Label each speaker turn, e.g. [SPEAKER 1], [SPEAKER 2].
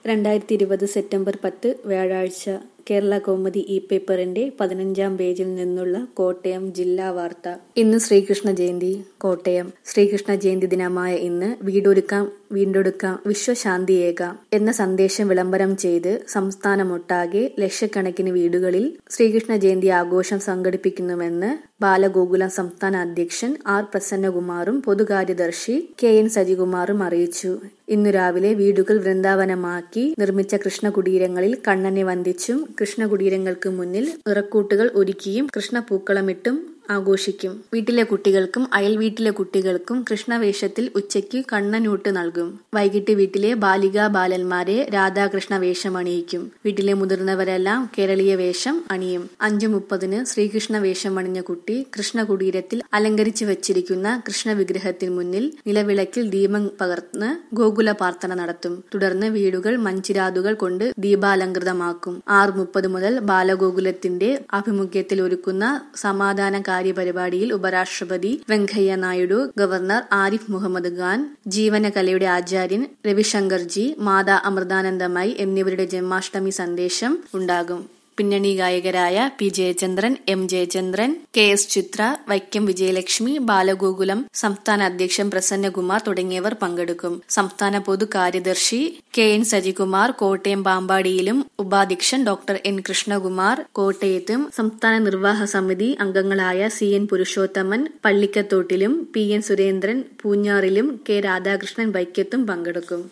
[SPEAKER 1] രണ്ടായിരത്തി ഇരുപത് സെപ്റ്റംബർ പത്ത് വ്യാഴാഴ്ച കേരള കൗമുദി ഇ പേപ്പറിന്റെ പതിനഞ്ചാം പേജിൽ നിന്നുള്ള കോട്ടയം ജില്ലാ വാർത്ത ഇന്ന് ശ്രീകൃഷ്ണ ജയന്തി കോട്ടയം ശ്രീകൃഷ്ണ ജയന്തി ദിനമായ ഇന്ന് വീടൊരുക്കാം വീണ്ടെടുക്കാം വിശ്വശാന്തിയേകാം എന്ന സന്ദേശം വിളംബരം ചെയ്ത് സംസ്ഥാനമൊട്ടാകെ ലക്ഷക്കണക്കിന് വീടുകളിൽ ശ്രീകൃഷ്ണ ജയന്തി ആഘോഷം സംഘടിപ്പിക്കുന്നുവെന്ന് ബാലഗോകുലം സംസ്ഥാന അധ്യക്ഷൻ ആർ പ്രസന്നകുമാറും പൊതുകാര്യദർശി കെ എൻ സജികുമാറും അറിയിച്ചു ഇന്നു രാവിലെ വീടുകൾ വൃന്ദാവനമാക്കി നിർമ്മിച്ച കൃഷ്ണകുടീരങ്ങളിൽ കണ്ണനെ വന്ദിച്ചും കൃഷ്ണകുടീരങ്ങൾക്ക് മുന്നിൽ നിറക്കൂട്ടുകൾ ഒരുക്കിയും കൃഷ്ണപൂക്കളമിട്ടും ആഘോഷിക്കും വീട്ടിലെ കുട്ടികൾക്കും അയൽ വീട്ടിലെ കുട്ടികൾക്കും കൃഷ്ണവേഷത്തിൽ ഉച്ചയ്ക്ക് കണ്ണനൂട്ട് നൽകും വൈകിട്ട് വീട്ടിലെ ബാലികാ ബാലന്മാരെ രാധാകൃഷ്ണ വേഷം അണിയിക്കും വീട്ടിലെ മുതിർന്നവരെല്ലാം കേരളീയ വേഷം അണിയും അഞ്ചു മുപ്പതിന് ശ്രീകൃഷ്ണ വേഷം അണിഞ്ഞ കുട്ടി കൃഷ്ണകുടീരത്തിൽ അലങ്കരിച്ചു വച്ചിരിക്കുന്ന കൃഷ്ണ വിഗ്രഹത്തിന് മുന്നിൽ നിലവിളക്കിൽ ദീപം പകർന്ന് ഗോകുല പ്രാർത്ഥന നടത്തും തുടർന്ന് വീടുകൾ മഞ്ചിരാതുകൾ കൊണ്ട് ദീപാലങ്കൃതമാക്കും ആറ് മുപ്പത് മുതൽ ബാലഗോകുലത്തിന്റെ ആഭിമുഖ്യത്തിൽ ഒരുക്കുന്ന സമാധാന കാര്യപരിപാടിയിൽ ഉപരാഷ്ട്രപതി വെങ്കയ്യ നായിഡു ഗവർണർ ആരിഫ് മുഹമ്മദ് ഖാൻ ജീവനകലയുടെ ആചാര്യൻ രവിശങ്കർജി മാതാ അമൃതാനന്ദമയി എന്നിവരുടെ ജന്മാഷ്ടമി സന്ദേശം ഉണ്ടാകും പിന്നണി ഗായകരായ P Jayachandran M Jayachandran K S Chithra Vaikom Vijayalakshmi Balagokulam സംസ്ഥാന അധ്യക്ഷൻ പ്രസന്നകുമാർ തുടങ്ങിയവർ പങ്കെടുക്കും സംസ്ഥാന പൊതു കാര്യദർശി കെ എൻ സജികുമാർ കോട്ടയം പാമ്പാടിയിലും ഉപാധ്യക്ഷൻ ഡോക്ടർ എൻ കൃഷ്ണകുമാർ കോട്ടയത്തും സംസ്ഥാന നിർവാഹക സമിതി അംഗങ്ങളായ സി എൻ പുരുഷോത്തമൻ പള്ളിക്കത്തോട്ടിലും പി എൻ സുരേന്ദ്രൻ പൂഞ്ഞാറിലും കെ രാധാകൃഷ്ണൻ വൈക്കത്തും പങ്കെടുക്കും